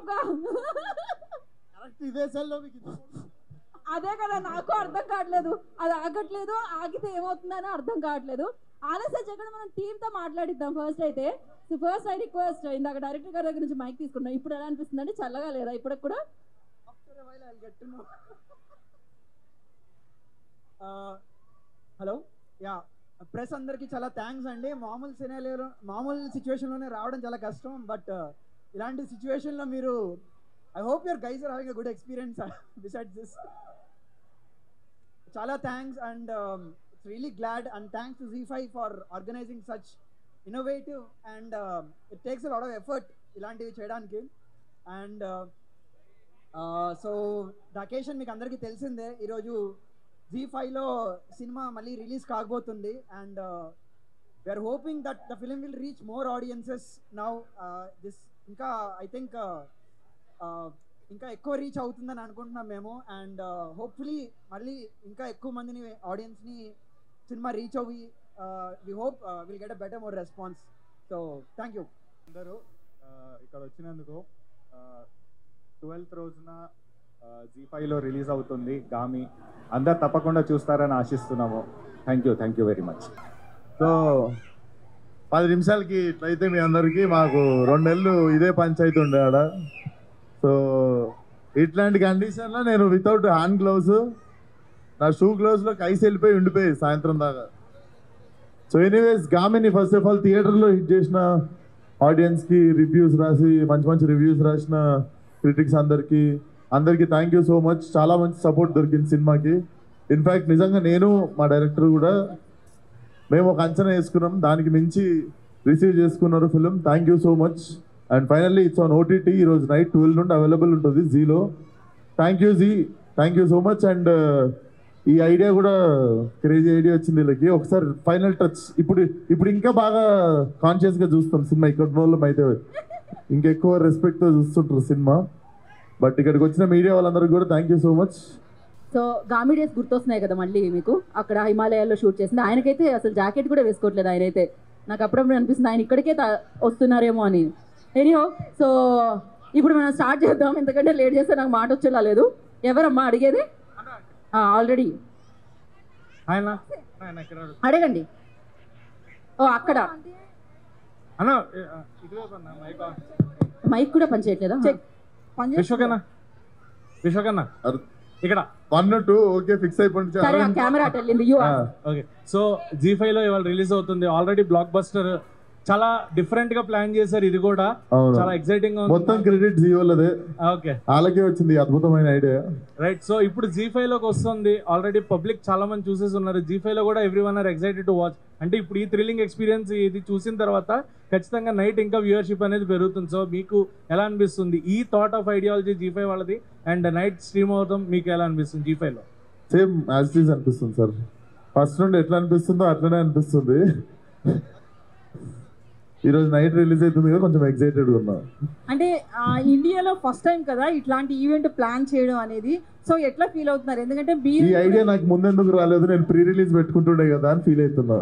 గా కరెక్ట్ ఇదే సెల్లో మీకు ఇది. అదే కదా నాకు అర్థం కావట్లేదు అది ఆగట్లేదు ఆగితే ఏమవుతుందని అర్థం కావట్లేదు ఆలస్యం చేయకుండా మనం టీమ్ తో మాట్లాడిద్దాం ఫస్ట్ అయితే సో ఫస్ట్ ఐ రిక్వెస్ట్ ఇందాక డైరెక్టర్ గారి దగ్గర నుంచి మైక్ తీసుకున్నాం ఇప్పుడు ఎలా అనిపిస్తుంది అంటే చల్లగా లేదా ఇప్పటికి కూడా హలో యా ప్రెస్ అందరికీ చాలా థ్యాంక్స్ అండి మామూలు సినాలియోలో మామూలు సిచ్యువేషన్లోనే రావడం చాలా కష్టం బట్ ఇలాంటి సిచ్యువేషన్లో మీరు I hope your guys are having a good experience besides this చాలా thanks and it's really glad and thanks to Zee five for organizing such innovative and it takes a lot of effort ఇలాంటివి చేయడానికి and so the occasion మీకు అందరికీ తెలిసిందే ఈరోజు G ఫైవ్లో cinema మళ్ళీ release కాబోతుంది and we are hoping that the film will reach more audiences now this ఇంకా ఐ థింక్ ఇంకా ఎక్కువ రీచ్ అవుతుందని అనుకుంటున్నాం మేము అండ్ హోప్ఫుల్లీ మళ్ళీ ఇంకా ఎక్కువ మందిని ఆడియన్స్ని సినిమా రీచ్ అవ్వి we hope will get a better more response so thank you అందరూ ఆ, ఇక్కడ వచ్చినందుకు ట్వెల్త్ రోజున జీ ఫైవ్లో రిలీజ్ అవుతుంది గామి అందరు తప్పకుండా చూస్తారని ఆశిస్తున్నాము thank you thank you very much so పది నిమిషాలకి ఇట్లయితే మీ అందరికీ మాకు రెండు నెలలు ఇదే పంచాయతీ ఉండే ఆడ సో ఇట్లాంటి కండిషన్లో నేను వితౌట్ హ్యాండ్ గ్లౌస్ నా షూ గ్లౌస్లో కైసి వెళ్ళిపోయి ఉండిపోయి సాయంత్రం దాకా సో ఎనీవేస్ గామిని ఫస్ట్ ఆఫ్ ఆల్ థియేటర్లో హిట్ చేసిన ఆడియన్స్కి రివ్యూస్ రాసి మంచి మంచి రివ్యూస్ రాసిన క్రిటిక్స్ అందరికీ అందరికీ థ్యాంక్ యూ సో మచ్ చాలా మంచి సపోర్ట్ దొరికింది సినిమాకి ఇన్ఫ్యాక్ట్ నిజంగా నేను మా డైరెక్టర్ కూడా మేము ఒక అంచనా వేసుకున్నాం దానికి మించి రిసీవ్ చేసుకున్నారు film thank you so much and finally it's on OTT ఈరోజు నైట్ ట్వెల్వ్ నుండి అవైలబుల్ ఉంటుంది జీలో thank you Zee thank you so much and ఈ ఐడియా కూడా క్రేజీ ఐడియా వచ్చింది వీళ్ళకి ఒకసారి ఫైనల్ టచ్ ఇప్పుడు ఇప్పుడు ఇంకా బాగా కాన్షియస్గా చూస్తాం సినిమా ఇక్కడ ఉన్న వాళ్ళం అయితే ఇంకెక్కువ రెస్పెక్ట్తో చూస్తుంటారు సినిమా బట్ ఇక్కడికి వచ్చిన మీడియా వాళ్ళందరికీ కూడా thank you so much so Gaami days గుర్తొస్తున్నాయి కదా మళ్ళీ మీకు అక్కడ హిమాలయాల్లో షూట్ చేసింది ఆయనకైతే అసలు జాకెట్ కూడా వేసుకోవట్లేదు ఆయన అయితే నాకు అప్పుడప్పుడు అనిపిస్తుంది ఆయన ఇక్కడికే తా- వస్తున్నారేమో అని ఎనీహో సో ఇప్పుడు మనం స్టార్ట్ చేద్దాం ఎందుకంటే లేట్ చేస్తే నాకు మాట వచ్చేలా లేదు ఎవరమ్మా అడిగేది ఆల్రెడీ ఆయన ఆయన ఇక్కడ అడగండి ఓ అక్కడ అన్న ఇటువైపు అన్న మైక్ ఆన్. మైక్ కూడా పనిచేయట్లేదా విశ్వకన్న విశ్వకన్న ఇక్కడ వన్ టూ ఓకే ఫిక్స్ అయిపోయింది సరే ఆ కెమెరా అటు వెళ్ళింది యూ ఆ. ఓకే సో జీ ఫైవ్ లో ఇవాళ రిలీజ్ అవుతుంది ఆల్రెడీ బ్లాక్ బస్టర్ చాలా డిఫరెంట్ గా ప్లాన్ చేశారు ఇది కూడా అవును. చాలా ఎక్సైటింగ్ గా మొత్తం ఉంది క్రెడిట్ జియోలదే ఓకే వాళ్ళకే వచ్చింది ఈ అద్భుతమైన ఐడియా రైట్ సో ఇప్పుడు జీ ఫైవ్ లోకి వస్తుంది ఆల్రెడీ పబ్లిక్ చాలా మంది చూసేసి ఉన్నారు జీ ఫైవ్ లో కూడా everyone are excited to watch అంటే ఇప్పుడు ఈ థ్రిల్లింగ్ ఎక్స్పీరియన్స్ ఇది చూసిన తర్వాత ఖచ్చితంగా నైట్ ఇంకా వ్యూవర్షిప్ అనేది పెరుగుతుంది సో మీకు ఎలా అనిపిస్తుంది ఈ thought of ideology Zee five వాళ్ళది అండ్ నైట్ స్ట్రీమ్ అవడం మీకు ఎలా అనిపిస్తుంది జీ ఫైవ్ లో సేమ్ యాజ్ ఇట్ ఈస్ అనిపిస్తుంది సార్ ఫస్ట్ నుండి ఎట్లా అనిపిస్తుందో అట్లనే అనిపిస్తుంది ఈరోజు నైట్ రిలీజ్ అవుతుంది కదా కొంచెం ఎక్సైటెడ్గా ఉన్నా అంటే ఆ, ఇండియాలో ఫస్ట్ టైం కదా ఇట్లాంటి ఈవెంట్ ప్లాన్ చేయడం అనేది సో ఎట్లా ఫీల్ అవుతున్నారు ఎందుకంటే ఈ మీరు ఐడియా నాకు ముందెందుకు రాలేదు నేను ప్రీ రిలీజ్ పెట్టుకుంటుండే కదా అని ఫీల్ అవుతున్నా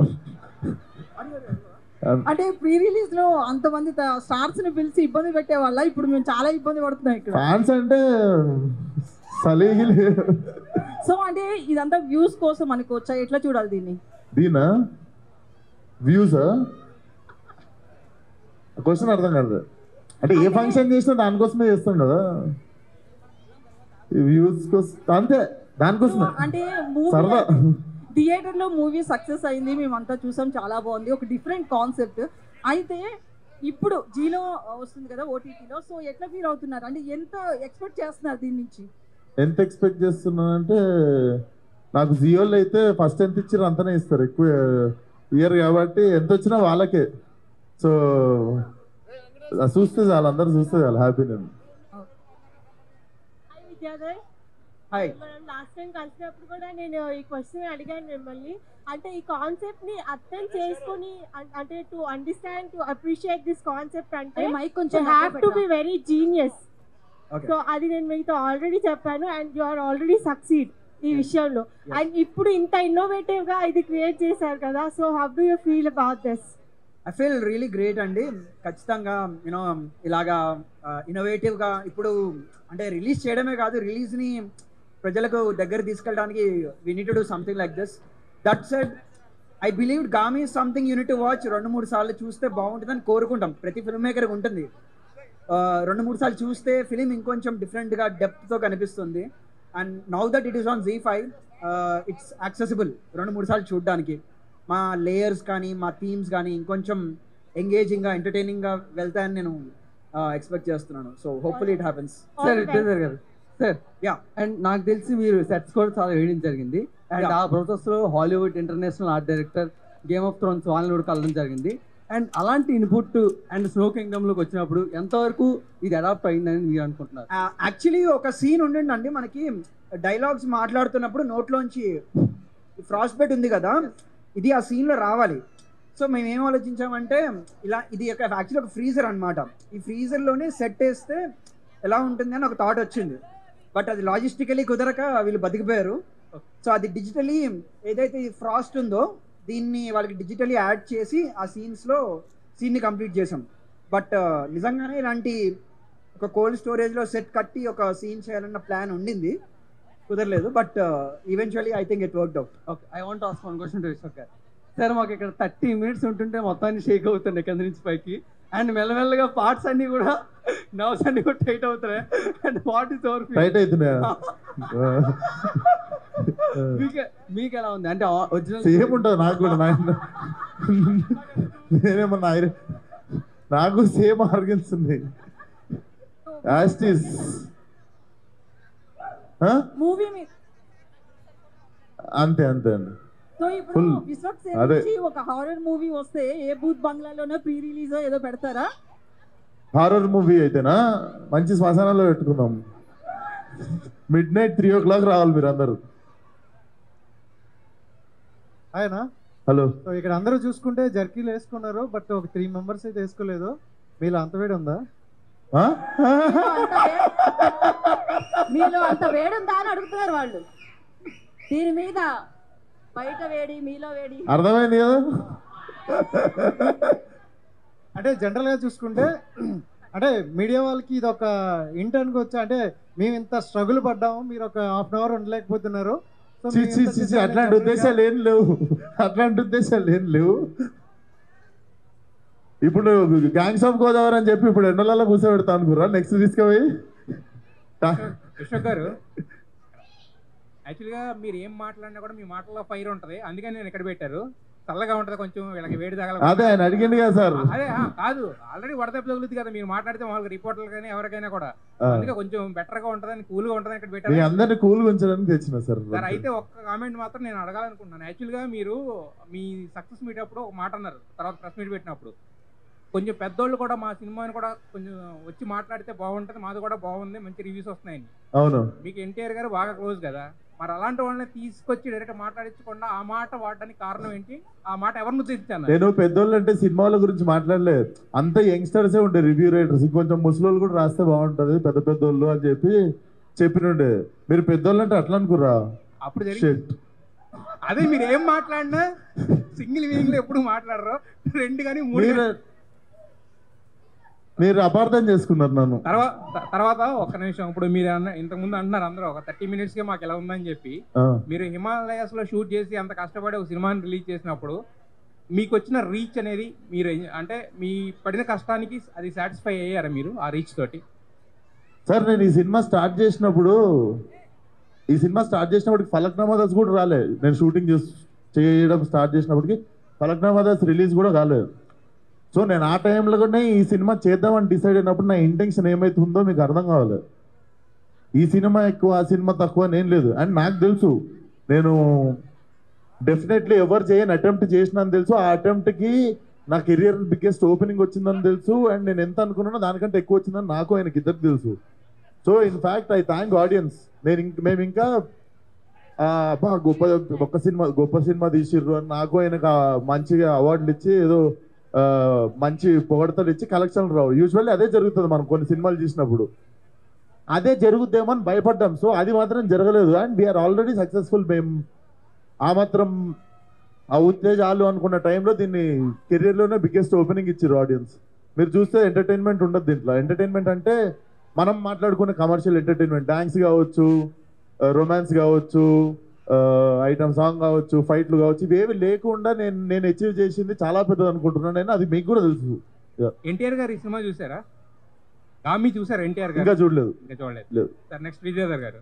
అంటే ప్రీ రిలీజ్ లో అంతమంది స్టార్స్ ని పిలిచి ఇబ్బంది పెట్టే వాళ్ళ ఇప్పుడు మేము చాలా ఇబ్బంది పడుతున్నాం ఇక్కడ ఫ్యాన్స్ అంటే సలీగి లేదు సో అంటే ఇదంతా వ్యూస్ కోసం అనుకోవచ్చా ఎట్లా చూడాలి దీన్ని దీనా వ్యూసా క్వశ్చన్ అర్థం కాదు అంటే ఏ ఫంక్షన్ చేసినా దానికోసమే చేస్తాం కదా వ్యూస్ కోసం అంతే దానికోసమే అంటే మూవీ సరదా థియేటర్ లో మూవీ సక్సెస్ అయింది మేమంతా చూసాం చాలా బాగుంది ఒక డిఫరెంట్ కాన్సెప్ట్ అయితే ఇప్పుడు జీలో వస్తుంది కదా ఓటీటీలో సో ఎట్లా ఫీల్ అవుతున్నారు అంటే ఎంత ఎక్స్పెక్ట్ చేస్తున్నారు దీని నుంచి ఎంత ఎక్స్పెక్ట్ చేస్తున్నానంటే నాకు జియోలో అయితే ఫస్ట్ ఎంత ఇచ్చారు అంతనే ఇస్తారు ఎక్కువ ఇయర్ కాబట్టి ఎంత వచ్చినా వాళ్ళకే సో చూస్తే చాలు అందరు చూస్తే చాలు హ్యాపీ నేను హాయ్ విద్యాధర్ హాయ్ మనం లాస్ట్ టైం కలిసినప్పుడు కూడా నేను ఈ క్వశ్చన్ అడిగాను మిమ్మల్ని అంటే ఈ కాన్సెప్ట్ ని అర్థం చేసుకొని అం- అంటే to understand to appreciate this concept అంటే మైక్ కొంచెం have to be very genius okay so అది నేను మీతో ఆల్రెడీ చెప్పాను and you are already succeed ఈ విషయంలో అండ్ ఇప్పుడు ఇంత ఇన్నోవేటివ్ గా ఇది క్రియేట్ చేశారు కదా so how do you feel about this I feel really great అండి ఖచ్చితంగా యూనో ఇలాగా ఇన్నోవేటివ్గా ఇప్పుడు అంటే రిలీజ్ చేయడమే కాదు రిలీజ్ని ప్రజలకు దగ్గర తీసుకెళ్ళడానికి we need to do something like this that said I believe Gaami something unit to watch రెండు మూడు సార్లు చూస్తే బాగుంటుందని కోరుకుంటాం ప్రతి ఫిల్మ్ మేకర్కి ఉంటుంది ఆ, రెండు మూడు సార్లు చూస్తే ఫిలిం ఇంకొంచెం డిఫరెంట్గా డెప్త్తో కనిపిస్తుంది and now that it is on Zee five it's accessible రెండు మూడు సార్లు చూడడానికి మా లేయర్స్ కానీ మా థీమ్స్ కానీ ఇంకొంచెం ఎంగేజింగ్గా ఎంటర్టైనింగ్గా వెళ్తాయని నేను ఎక్స్పెక్ట్ చేస్తున్నాను so hopefully it happens sir ఇట్లా గారు సార్ Yeah. అండ్ నాకు తెలిసి మీరు సెట్స్ కూడా చాలా వేయడం జరిగింది అండ్ Yeah. ఆ ప్రాసెస్ లో Hollywood international art director Game of Thrones వాళ్ళని కూడా కలవడం జరిగింది అండ్ అలాంటి ఇన్పుట్ అండ్ స్నో కింగ్డమ్ లోకి వచ్చినప్పుడు ఎంతవరకు ఇది అడాప్ట్ అయిందని మీరు అనుకుంటున్నారు యాక్చువల్లీ ఒక సీన్ ఉండండి మనకి డైలాగ్స్ మాట్లాడుతున్నప్పుడు నోట్లోంచి ఫ్రాస్ట్ బెట్ ఉంది కదా ఇది ఆ సీన్లో రావాలి సో మేము ఏం ఆలోచించామంటే ఇలా ఇది ఒక యాక్చువల్లీ ఒక ఫ్రీజర్ అన్నమాట ఈ ఫ్రీజర్లోనే సెట్ వేస్తే ఎలా ఉంటుంది అని ఒక థాట్ వచ్చింది బట్ అది లాజిస్టికలీ కుదరక వీళ్ళు బతికిపోయారు సో అది డిజిటలీ ఏదైతే ఈ ఫ్రాస్ట్ ఉందో దీన్ని వాళ్ళకి డిజిటలీ యాడ్ చేసి ఆ సీన్స్లో సీన్ని కంప్లీట్ చేసాం బట్ నిజంగానే ఇలాంటి ఒక కోల్డ్ స్టోరేజ్లో సెట్ కట్టి ఒక సీన్ చేయాలన్న ప్లాన్ ఉండింది కుదరలేదు but eventually I think it work out okay I want ask one question to Vishwak గారు సార్ మాకు ఇక్కడ థర్టీ మినిట్స్ ఉంటుంటే మొత్తాన్ని షేక్ అవుతున్నాయి కింద నుంచి పైకి అండ్ మెల్లమెల్లగా పార్ట్స్ అన్ని కూడా నర్వ్స్ అన్ని కూడా టైట్ అవుతున్నాయి and what is over right అవుతున్నాయా మీకు మీకు ఎలా ఉంది అంటే ఒరిజినల్ సేమ్ ఉంటుంది నాకు కూడా నా నేనేమన్నా ఐర- నాకు సేమ్ ఆర్గన్స్ ఉంది యాస్టిస్ మూవీ మీ అంతే అంతే అండి సో ఇప్పుడు Full. విశ్వక్ సేన్ అదే. నుంచి ఒక హారర్ మూవీ వస్తే ఏ బూత్ బంగ్లాలోనో ప్రీ రిలీజ్ ఏదో పెడతారా హారర్ మూవీ అయితేనా మంచి శ్మశానంలో పెట్టుకుందాం midnight three o'clock రావాలి మీరు అందరు ఆయన హలో సో ఇక్కడ అందరూ చూసుకుంటే జర్కీలు వేసుకున్నారు బట్ ఒక త్రీ మెంబర్స్ అయితే వేసుకోలేదు మీలో అంత వేడి ఉందా ఆ? అంత వే- మీలో అంత వేడుందా అని అడుగుతున్నారు వాళ్ళు దీని మీద బయట వేడి మీలో వేడి అర్థమైంది కదా అంటే జనరల్ గా చూసుకుంటే అంటే మీడియా వాళ్ళకి ఇది ఒక ఇంటర్న్కి వచ్చా అంటే మేము ఇంత స్ట్రగుల్ పడ్డాము మీరు ఒక హాఫ్ అన్ అవర్ ఉండలేకపోతున్నారు సో చి మేము చి ఇంత చి చి, చేసామని అట్లాంటి general గా- ఉద్దేశాలు ఏం లేవు అట్లాంటి ఉద్దేశాలు ఏం లేవు ఇప్పుడు గ్యాంగ్స్ ఆఫ్ గోదావరి అని చెప్పి ఇప్పుడు ఎండలలో కూర్చోబెడతా అనుకురా నెక్స్ట్ తీసుకుపోయి విశ్వక్ గారు యాక్చువల్గా మీరు ఏం మాట్లాడినా కూడా మీ మాటల్లో ఫైర్ ఉంటుంది అందుకని నేను ఇక్కడ పెట్టారు చల్లగా ఉంటుంది కొంచెం వీళ్ళకి వేడి తగల అదే ఆయన అడిగింది కదా సార్ అదే ఆ, కాదు ఆల్రెడీ వడదెబ్బ తగులుతుంది కదా మీరు మాట్లాడితే మామూలుగా రిపోర్టర్లు కానీ ఎవరికైనా కూడా ఆ. అందుకే కొంచెం బెటర్ గా ఉంటుందని కూల్ గా ఉంటుందని ఇక్కడ మీ పెట్టారు అందరిని కూల్గా ఉంచడానికి తెచ్చిన సార్ సార్ అయితే ఒక్క కామెంట్ మాత్రం నేను అడగాలనుకుంటున్నాను యాక్చువల్గా మీరు మీ సక్సెస్ మీట్ అప్పుడు ఒక మాట అన్నారు తర్వాత ప్రెస్ మీట్ పెట్టినప్పుడు కొంచెం పెద్దోళ్ళు కూడా మా సినిమాని కూడా కొంచెం వచ్చి మాట్లాడితే బాగుంటుంది మాది కూడా బాగుంది మంచి రివ్యూస్ వస్తున్నాయని అవును మీకు ఎన్టీఆర్ గారు బాగా క్లోజ్ కదా మరి అలాంటి వాళ్ళని తీసుకొచ్చి డైరెక్ట్ మాట్లాడించకుండా ఆ మాట వాడడానికి కారణం ఏంటి ఆ మాట ఎవరిని ఉద్దేశించాను నేను పెద్దోళ్ళు అంటే సినిమాల గురించి మాట్లాడలేదు అంత యంగ్స్టర్సే ఉండే రివ్యూ రైటర్స్ ఇంకొంచెం ముసలోళ్ళు కూడా రాస్తే బాగుంటది పెద్ద పెద్దోళ్ళు అని చెప్పి చెప్పినుండే మీరు పెద్దోళ్ళు అంటే అట్లా అనుకురా అప్పుడు జరిగింది షెట్ అదే మీరు ఏం మాట్లాడినా సింగిల్ మీనింగ్ లో ఎప్పుడు మాట్లాడరు రెండు కానీ మూడు మీరు మీరు అపార్థం చేసుకున్నారు నన్ను తర్వాత తర్వాత ఒక్క నిమిషం ఇప్పుడు మీరు అన్న ఇంతకు ముందు అంటున్నారు అందరూ ఒక థర్టీ మినిట్స్ కి మాకు ఎలా ఉందని చెప్పి ఆ, మీరు హిమాలయాస్ లో షూట్ చేసి అంత కష్టపడి ఒక సినిమాని రిలీజ్ చేసినప్పుడు మీకు వచ్చిన రీచ్ అనేది మీరు అంటే మీ పడిన కష్టానికి అది సాటిస్ఫై అయ్యారా మీరు ఆ రీచ్ తోటి సార్ నేను ఈ సినిమా స్టార్ట్ చేసినప్పుడు ఈ సినిమా స్టార్ట్ చేసినప్పటికి ఫలక్నామా దాస్ కూడా రాలే నేను షూటింగ్ చేసి చేయడం స్టార్ట్ చేసినప్పటికి ఫలక్నామా దాస్ రిలీజ్ కూడా కాలేదు సో నేను ఆ టైంలో కూడా ఈ సినిమా చేద్దామని డిసైడ్ అయినప్పుడు నా ఇంటెన్షన్ ఏమైతుందో మీకు అర్థం కావాలి ఈ సినిమా ఎక్కువ ఆ సినిమా తక్కువ అని ఏం లేదు అండ్ నాకు తెలుసు నేను డెఫినెట్లీ ఎవరు చేయని అటెంప్ట్ చేసినాను తెలుసు ఆ అటెంప్ట్కి నా కెరియర్ బిగ్గెస్ట్ ఓపెనింగ్ వచ్చిందని తెలుసు అండ్ నేను ఎంత అనుకున్నానో దానికంటే ఎక్కువ వచ్చిందని నాకు ఆయనకి ఇద్దరికి తెలుసు so in fact I thank audience నేను ఇంక మేము ఇంకా ఆ, అబ్బా గొప్ప గొప్ప సినిమా గొప్ప సినిమా తీసిర్రు అని నాకు ఆయనకు ఆ మంచిగా అవార్డులు ఇచ్చి ఏదో ఆ, మంచి పొగడతలు ఇచ్చి కలెక్షన్ రావు యూజువల్లీ అదే జరుగుతుంది మనం కొన్ని సినిమాలు చూసినప్పుడు అదే జరుగుద్దేమో అని భయపడ్డాం సో అది మాత్రం జరగలేదు అండ్ వీఆర్ ఆల్రెడీ సక్సెస్ఫుల్ మేము ఆ మాత్రం అవుతే చాలు అనుకున్న టైంలో దీన్ని కెరియర్లోనే బిగ్గెస్ట్ ఓపెనింగ్ ఇచ్చారు ఆడియన్స్ మీరు చూస్తే ఎంటర్టైన్మెంట్ ఉండదు దీంట్లో ఎంటర్టైన్మెంట్ అంటే మనం మాట్లాడుకునే కమర్షియల్ ఎంటర్టైన్మెంట్ డాన్స్ కావచ్చు రొమాన్స్ కావచ్చు ఐటమ్ సాంగ్ కావచ్చు ఫైట్లు కావచ్చు ఇవేవి లేకుండా నేను నేను అచీవ్ చేసింది చాలా పెద్దది అనుకుంటున్నాను నేను అది మీకు కూడా తెలుసు ఎన్టీఆర్ గారు ఈ సినిమా చూసారా గామి చూసారా ఎన్టీఆర్ గారు ఇంకా చూడలేదు ఇంకా చూడలేదు లేదు సార్ నెక్స్ట్ విజయధర్ గారు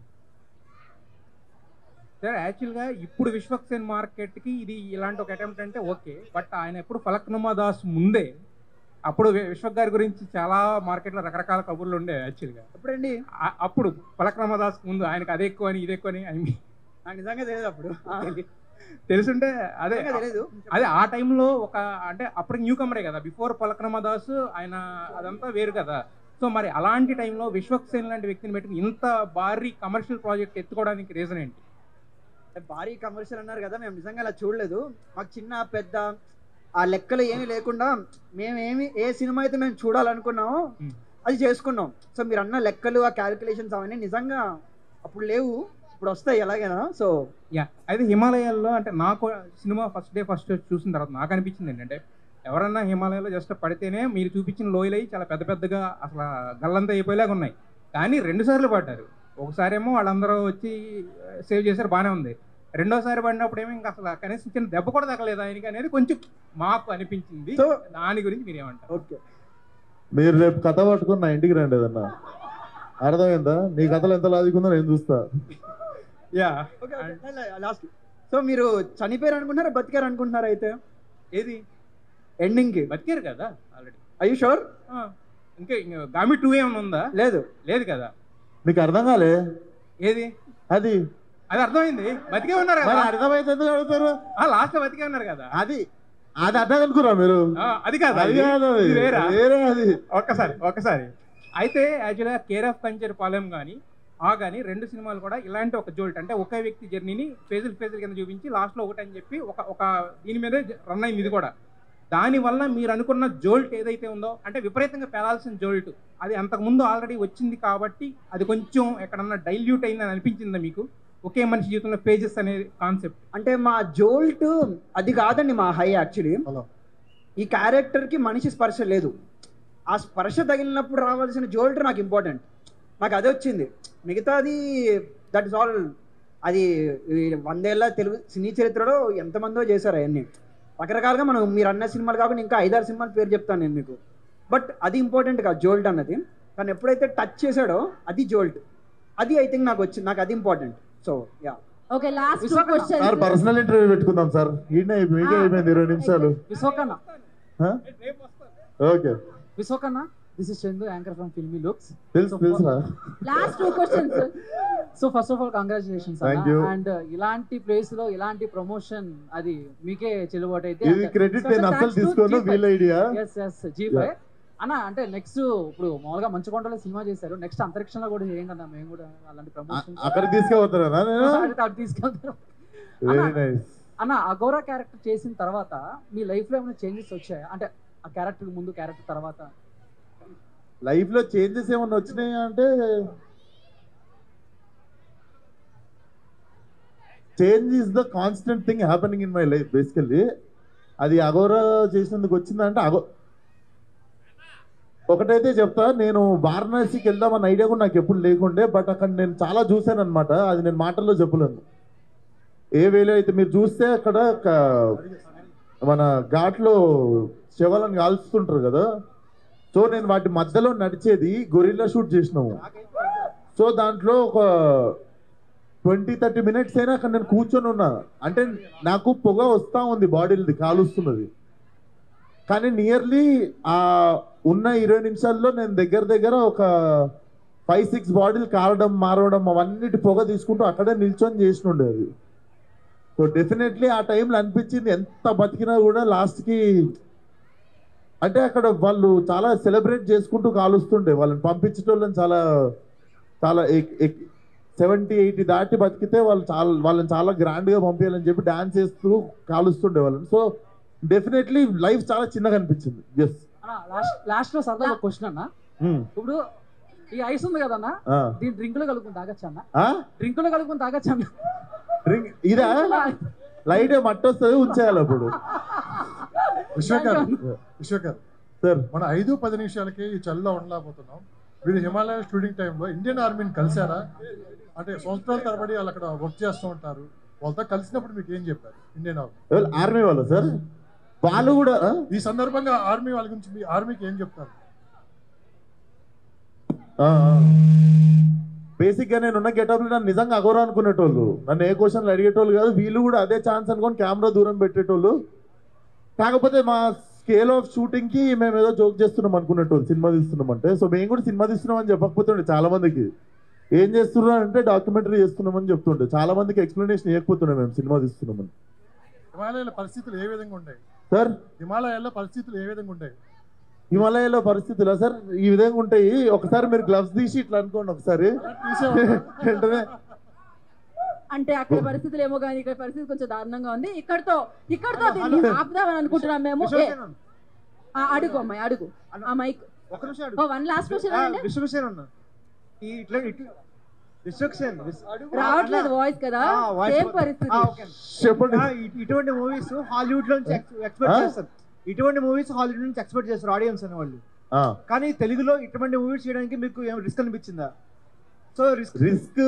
సార్ యాక్చువల్గా ఇప్పుడు విశ్వక్సేన్ మార్కెట్కి ఇది ఇలాంటి ఒక అటెంప్ట్ అంటే ఓకే బట్ ఆయన ఎప్పుడు ఫలక్నుమా దాస్ ముందే అప్పుడు వి- విశ్వక్ గారి గురించి చాలా మార్కెట్లో రకరకాల కబుర్లు ఉండే యాక్చువల్గా ఎప్పుడండి ఆ- అప్పుడు ఫలక్నుమా దాస్ ముందు ఆయనకు అదే ఎక్కువ అని ఇది ఎక్కువ అని I mean, నాకు నిజంగా తెలియదు అప్పుడు తెలుసుంటే అదే నిజంగా తెలియదు అదే ఆ టైంలో ఒక అంటే అప్పుడు న్యూ కమరే కదా బిఫోర్ పలక్రమ దాస్ ఆయన అదంతా వేరు కదా సో మరి అలాంటి టైంలో విశ్వక్సేన్ లాంటి వ్యక్తిని పెట్టుకుని ఇంత భారీ కమర్షియల్ ప్రాజెక్ట్ ఎత్తుకోవడానికి రీజన్ ఏంటి భారీ కమర్షియల్ అన్నారు కదా మేము నిజంగా అలా చూడలేదు మాకు చిన్న పెద్ద ఆ లెక్కలు ఏమీ లేకుండా మేమేమి ఏ సినిమా అయితే మేము చూడాలనుకున్నామో Hmm. అది చేసుకున్నాం సో మీరు అన్న లెక్కలు ఆ క్యాలిక్యులేషన్స్ అవన్నీ నిజంగా అప్పుడు లేవు ఇప్పుడు వస్తాయి ఎలాగైనా సో యా అయితే హిమాలయాల్లో అంటే నాకు సినిమా ఫస్ట్ డే ఫస్ట్ చూసిన తర్వాత నాకు అనిపించింది ఏంటంటే ఎవరన్నా హిమాలయాల్లో జస్ట్ పడితేనే మీరు చూపించిన లోయలు అయి చాలా పెద్ద పెద్దగా అసలు గల్లంతా అయిపోయేలాగా ఉన్నాయి కానీ రెండు సార్లు పడ్డారు ఒకసారేమో వాళ్ళందరూ వచ్చి సేవ్ చేశారు బాగానే ఉంది రెండోసారి పడినప్పుడు ఏమో ఇంకా అసలు కనీసం చిన్న దెబ్బ కూడా తగ్గలేదు ఆయనకి అనేది కొంచెం మాకు అనిపించింది సో దాని గురించి మీరు ఏమంటారు ఓకే మీరు రేపు కథ పట్టుకుని నా ఇంటికి రండి ఏదన్నా అర్థమైందా నీ కథలు ఎంత లాజికుందో నేను చూస్తా యా ఓకే లాస్ట్ సో మీరు చనిపోయారు అనుకుంటున్నారా బతికారు అనుకుంటున్నారా అయితే ఏది ఎండింగ్కి బతికారు కదా ఆల్రెడీ అయ్యూ షూర్ ఇంకా ఇంకా గామి టూ ఏమైనా ఉందా లేదు లేదు కదా మీకు అర్థం కాలే ఏది అది అది అర్థమైంది బతికే ఉన్నారు మరి కదా అర్థమైతే ఎందుకు అడుగుతారు లాస్ట్ లో బతికే ఉన్నారు కదా అది అది అర్థం అనుకురా మీరు ఆ, అది కాదు అది ఇది. కాదు అది ఇది వేరా వేరే అది ఒక్కసారి ఒక్కసారి అయితే యాక్చువల్గా కేర్ ఆఫ్ కంచర్ పాలెం కానీ ఆ కానీ రెండు సినిమాలు కూడా ఇలాంటి ఒక జోల్ట్ అంటే ఒకే వ్యక్తి జర్నీని ఫేజులు ఫేజుల కింద చూపించి లాస్ట్లో ఒకటి అని చెప్పి ఒక ఒక దీని మీదే రన్ అయింది ఇది కూడా దానివల్ల మీరు అనుకున్న జోల్ట్ ఏదైతే ఉందో అంటే విపరీతంగా పెరాల్సిన జోల్ట్ అది అంతకుముందు ఆల్రెడీ వచ్చింది కాబట్టి అది కొంచెం ఎక్కడన్నా డైల్యూట్ అయిందని అనిపించిందా మీకు ఒకే మనిషి జీవితంలో పేజెస్ అనే కాన్సెప్ట్ అంటే మా జోల్ట్ అది కాదండి మా హై యాక్చువల్లీ హలో. ఈ క్యారెక్టర్కి మనిషి స్పర్శ లేదు ఆ స్పర్శ తగిలినప్పుడు రావాల్సిన జోల్ట్ నాకు ఇంపార్టెంట్ నాకు అదే వచ్చింది మిగతాది దట్ ఇస్ ఆల్ అది ఈ వందేళ్ల తెలుగు సినీ చరిత్రలో ఎంతమందో చేశారు అవన్నీ రకరకాలుగా మనం మీరు అన్న సినిమాలు కాకుండా ఇంకా ఐదారు సినిమాల పేరు చెప్తాను నేను మీకు బట్ అది ఇంపార్టెంట్ కాదు జోల్ట్ అన్నది కానీ ఎప్పుడైతే టచ్ చేశాడో అది జోల్ట్ అది ఐ థింక్ నాకు వచ్చింది నాకు అది important so yeah okay last two sir question personal interview పెట్టుకుందాం సార్ ఈయన మీకే అయిపోయింది ఇరవై నిమిషాలు విశ్వకన్న ఓకే విశ్వకన్న this is Chandu anchor from Filmy Looks తెలుసు తెలుసురా last two questions so first of all congratulations Thank you. And ఇలాంటి ప్లేస్ లో ఇలాంటి ప్రమోషన్ అది మీకే చెల్లుబాటు అయితే ఇది క్రెడిట్ నేను అస్సలు తీసుకోను వీళ్ళ idea S S Zee five అన్న అంటే నెక్స్ట్ ఇప్పుడు మామూలుగా మంచు కొండలో సినిమా చేశారు నెక్స్ట్ అంతరిక్షంలో కూడా చేయండి అన్న మేము కూడా అలాంటి ప్రమోషన్ అక్కడ తీసుకుపోతారా నేను తీసుకెళ్తారు వెరీ నైస్ అన్న అగోరా క్యారెక్టర్ చేసిన తర్వాత మీ లైఫ్ లో ఏమైనా చేంజెస్ వచ్చాయా అంటే ఆ క్యారెక్టర్ ముందు క్యారెక్టర్ తర్వాత లైఫ్ లో చేంజెస్ ఏమన్నా వచ్చినాయి అంటే change is the constant thing happening in my life basically అది అగోరా చేసినందుకు వచ్చిందంటే అగో ఒకటైతే చెప్తా నేను వారణాసికి వెళ్దామన్న ఐడియా కూడా నాకు ఎప్పుడు లేకుండే బట్ అక్కడ నేను చాలా చూశాను అనమాట అది నేను మాటల్లో చెప్పలేను ఏ వేలో అయితే మీరు చూస్తే అక్కడ క- మన ఘాట్లో శవాలను కాల్చుతుంటారు కదా సో నేను వాటి మధ్యలో నడిచేది గొరిల్లా షూట్ చేసినాము సో దాంట్లో ఒక ట్వంటీ థర్టీ మినిట్స్ అయినా అక్కడ నేను కూర్చొని ఉన్నా అంటే నాకు పొగ వస్తూ ఉంది బాడీలది కాలుస్తున్నది కానీ నియర్లీ ఆ ఉన్న ఇరవై నిమిషాల్లో నేను దగ్గర దగ్గర ఒక ఫైవ్ సిక్స్ బాడీలు కారడం మారడం అవన్నిటి పొగ తీసుకుంటూ అక్కడే నిల్చొని చేసినుండే అది సో డెఫినెట్లీ ఆ టైంలో అనిపించింది ఎంత బతికినా కూడా లాస్ట్కి అంటే అక్కడ వాళ్ళు చాలా సెలబ్రేట్ చేసుకుంటూ కాలుస్తుండే వాళ్ళని పంపించేటోళ్ళని చాలా చాలా సెవెంటీ ఎయిటీ దాటి బతికితే వాళ్ళు చాలా వాళ్ళని చాలా గ్రాండ్గా పంపించాలని చెప్పి డాన్స్ చేస్తూ కాలుస్తుండే వాళ్ళని సో డెఫినెట్లీ లైఫ్ చాలా చిన్నగా అనిపించింది ఎస్ అన్న లాస్ట్ లాస్ట్ లో సరదాగా క్వశ్చన్ అన్న ఇప్పుడు ఈ ఐస్ ఉంది కదన్న దీని డ్రింక్ లో కలుపుకుని తాగొచ్చు అన్న డ్రింక్ లో కలుపుకుని తాగొచ్చు అన్న డ్రింక్ ఇదా లైట్ మట్టి వస్తుంది ఉంచేయాలి అప్పుడు విశ్వకర్ విశ్వకర్ సార్ మన ఐదు పది నిమిషాలకి ఈ చలిలో ఉండలేకపోతున్నాం మీరు హిమాలయ స్టూడెంట్ టైంలో ఇండియన్ ఆర్మీని కలిసారా అంటే సంవత్సరాల తరబడి వాళ్ళు అక్కడ వర్క్ చేస్తూ ఉంటారు వాళ్ళతో కలిసినప్పుడు మీకు ఏం చెప్పారు ఇండియన్ ఆర్మీ ఆర్మీ వాళ్ళు సార్ వాళ్ళు కూడా ఆ? ఈ సందర్భంగా ఆర్మీ వాళ్ళ గురించి మీ ఆర్మీకి ఏం చెప్తారు బేసిక్ గా నేను ఉన్న గెటప్ నన్ను నిజంగా అగోరా అనుకునేటోళ్ళు నన్ను ఏ క్వశ్చన్లు అడిగేటోళ్ళు కాదు వీళ్ళు కూడా అదే ఛాన్స్ అనుకొని కెమెరా దూరం పెట్టేటోళ్ళు కాకపోతే మా స్కేల్ ఆఫ్ షూటింగ్ కి మేము ఏదో జోక్ చేస్తున్నాం అనుకునేటోళ్ళు సినిమా తీస్తున్నాం అంటే సో మేము కూడా సినిమా తీస్తున్నాం అని చెప్పకపోతుండే చాలా మందికి ఏం చేస్తున్నాం అంటే డాక్యుమెంటరీ చేస్తున్నామని చెప్తుండే చాలా మందికి ఎక్స్ప్లెనేషన్ ఇవ్వకపోతుండే మేము సినిమా తీస్తున్నామని హిమాలయాల పరిస్థితులు ఏ విధంగా ఉంటాయి సార్ హిమాలయాల్లో పరిస్థితులు ఏ విధంగా ఉంటాయి హిమాలయాలో పరిస్థితులు సార్ ఈ విధంగా ఉంటాయి ఒకసారి మీరు గ్లవ్స్ తీసి ఇట్లా అనుకోండి ఒకసారి వెంటనే అంటే అక్కడ పరిస్థితులు ఏమో కానీ ఇక్కడ పరిస్థితి కొంచెం దారుణంగా ఉంది ఇక్కడతో ఇక్కడతో దీన్ని ఆపుదామని అనుకుంటున్నాం మేము ఏ, ఆ, అడుగు అమ్మాయి అడుగు ఆ మైక్ ఒక నిమిషం అడుగు. వన్ లాస్ట్ క్వశ్చన్ ఆ, అండి విశ్వక్సేన్ అన్న ఈ ఇట్లా ఇటు విశ్వక్సేన్ విస్- రావట్లేదు వాయిస్ కదా ఆ, voice సేమ్ పోతుంది. పరిస్థితి ఆ, ఓకే. చెప్పండి ఆ, ఇ- ఇటువంటి మూవీస్ హాలీవుడ్ నుంచి ఎక్స్పెక్ట్ ఆ? చేస్తారు ఇటువంటి మూవీస్ హాలీవుడ్ నుంచి ఎక్స్పెక్ట్ చేస్తారు ఆడియన్స్ అనే వాళ్ళు ఆ. కానీ తెలుగులో ఇటువంటి మూవీస్ చేయడానికి మీకు ఏం రిస్క్ అనిపించిందా so risk risk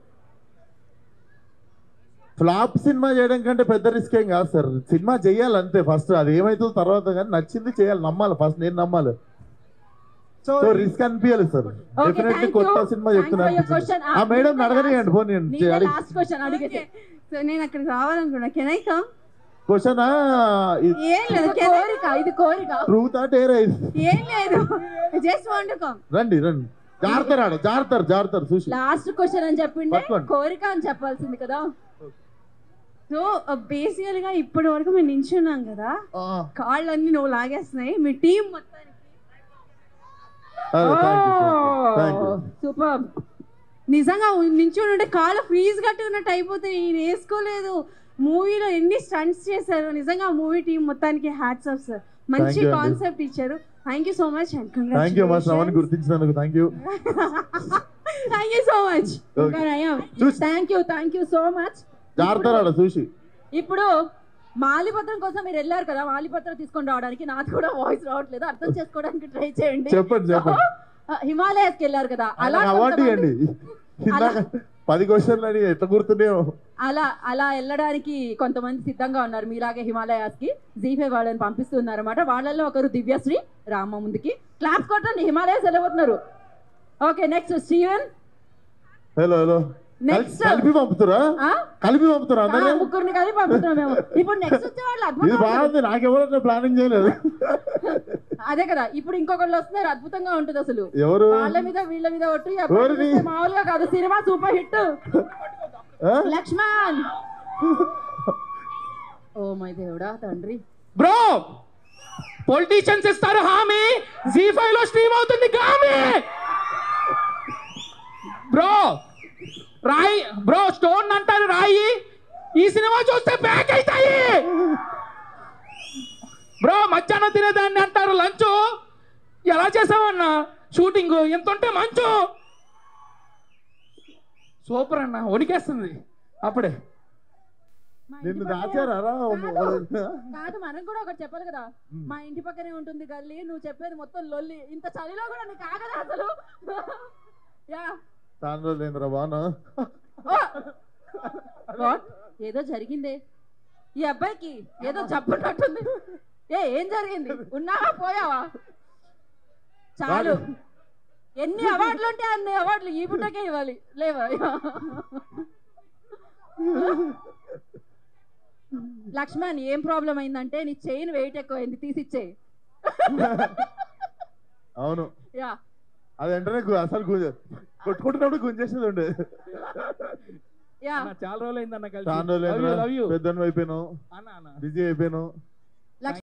flop cinema చేయడం కంటే పెద్ద రిస్క్ ఏం కాదు సార్ సినిమా చేయాలి అంతే ఫస్ట్ అది ఏమైతుందో తర్వాత కానీ నచ్చింది చేయాలి నమ్మాలి ఫస్ట్ నేను నమ్మాలి సో సో రిస్క్ అనిపించాలి సార్ Okay, డెఫినెట్లీ thank కొత్త you. సినిమా Thanks చెప్తున్నా for your అనిపించింది. question. ఆ మేడం అడగనియండి పోనీ నీదే లాస్ట్ క్వశ్చన్ అడిగితే సో నేను అక్కడికి రావాలనుకున్నా కెన్ ఐ కమ్ క్వశ్చన్ ఏం లేదు ఇది కోరిక ఇది కోరిక ట్రూత్ ఆ డేర్ ఏం లేదు జస్ట్ వాంట్ టు కమ్ రండి రండి జారుతారు ఆడ జారుతారు జారుతారు చూసి లాస్ట్ క్వశ్చన్ అని చెప్పిండే పట్టుకోండి. కోరిక అని చెప్పాల్సింది కదా సో బేసికల్ గా ఇప్పటి వరకు మేము నించున్నాం కదా కాళ్ళన్నీ నువ్వు లాగేస్తున్నాయి మీ టీం మొత్తానికి థ్యాంక్ యూ సూపర్ నిజంగా నించుని ఉంటే కాళ్ళు ఫ్రీజ్ కట్టుకున్నట్టు అయిపోతే ఈయన వేసుకోలేదు మూవీలో ఎన్ని స్టంట్స్ చేశారు నిజంగా మూవీ టీం మొత్తానికి హ్యాట్స్ ఆఫ్ సార్ మంచి Thank you అండి. కాన్సెప్ట్ ఇచ్చారు thank you so much and thank you మా శ్రవణ్ గుర్తించినందుకు thank you thank you so much thank you thank you so much జారుతారు ఆడ చూసి ఇప్పుడు మాలిపత్రం కోసం మీరు వెళ్ళారు కదా మాలిపత్రం తీసుకొని రావడానికి నాకు కూడా వాయిస్ రావట్లేదు అర్థం చేసుకోవడానికి ట్రై చేయండి చెప్పండి, చెప్పండి. హిమాలయస్ కి వెళ్ళారు కదా అలా ఆయనకు అవార్డు కొంతమంది- ఇవ్వండి ఇందాక పది క్వశ్చన్లు అని ఎట్లా గుర్తున్నాయో అలా అలా వెళ్ళడానికి కొంతమంది సిద్ధంగా ఉన్నారు మీలాగే హిమాలయాస్ కి జీఫే వాళ్ళని పంపిస్తున్నారు అనమాట వాళ్ళల్లో ఒకరు దివ్యశ్రీ రామ ముందుకి క్లాప్ కొట్టండి హిమాలయాస్ వెళ్ళబోతున్నారు okay next Steven hello hello Next. కలిపి పంపుతురా ఆ? కలిపి పంపుతురా ఆ, అందరినీ ముగ్గురిని కలిపి పంపుతున్నాం మేము ఇప్పుడు నెక్స్ట్ వచ్చే వాళ్ళు ఇది అద్భుతం బాగుంది నాకెవరన్నా ప్లానింగ్ చేయలేదు అదే కదా ఇప్పుడు ఇంకొకళ్ళు వస్తున్నారు అద్భుతంగా ఉంటుంది అసలు ఎవరు? వాళ్ళ మీద వీళ్ళ మీద ఒట్టు ఈ అబ్బాయి ఎవరిది? చూస్తే మామూలుగా కాదు సినిమా సూపర్ హిట్ ఆ? లక్ష్మణ్ ఓ మై దేవుడా తండ్రి బ్రో పొలిటీషియన్స్ ఇస్తారు హామీ జీ ఫైవ్ లో స్ట్రీమ్ అవుతుంది గామి బ్రో రాయి బ్రో స్టోన్ అంటారు రాయి ఈ సినిమా చూస్తే బ్యాక్ అవుతాయి బ్రో మధ్యాహ్నం తినేదాన్ని అంటారు లంచ్ ఎలా చేసావన్నా షూటింగ్ ఎంత ఉంటే మంచు సూపర్ అన్న వణికేస్తుంది అప్పుడే నిన్ను దాచారా రా? కాదు మనం కూడా ఒకటి చెప్పాలి కదా మా ఇంటి పక్కనే ఉంటుంది గల్లీ నువ్వు చెప్పేది మొత్తం లొల్లి ఇంత చలిలో కూడా నీకు ఆగదా అసలు యా చాలా రోజులు అయిందిరా బాను What? ఏదో జరిగిందే ఈ అబ్బాయికి ఏదో జబ్బున్నట్టుంది ఏ ఏం జరిగింది ఉన్నావా పోయావా చాలు ఎన్ని అవార్డులు ఉంటే అన్ని అవార్డులు ఈ పుట్టకే ఇవ్వాలి లేవా లక్ష్మణ్ ఏం ప్రాబ్లం అయిందంటే నీ చైన్ వెయిట్ ఎక్కువైంది తీసిచ్చేయి అవును యా అది వెంటనే గు- అసలు గు- కొట్టుకుంటున్నప్పుడు గుంజేసేది ఉండే యా చాలా రోజులు అయిందన్న కలిసి చాలా రోజులు Love you, love you. పెద్దని అయిపోయినావు అన్న అన్న బిజీ అయిపోయినావు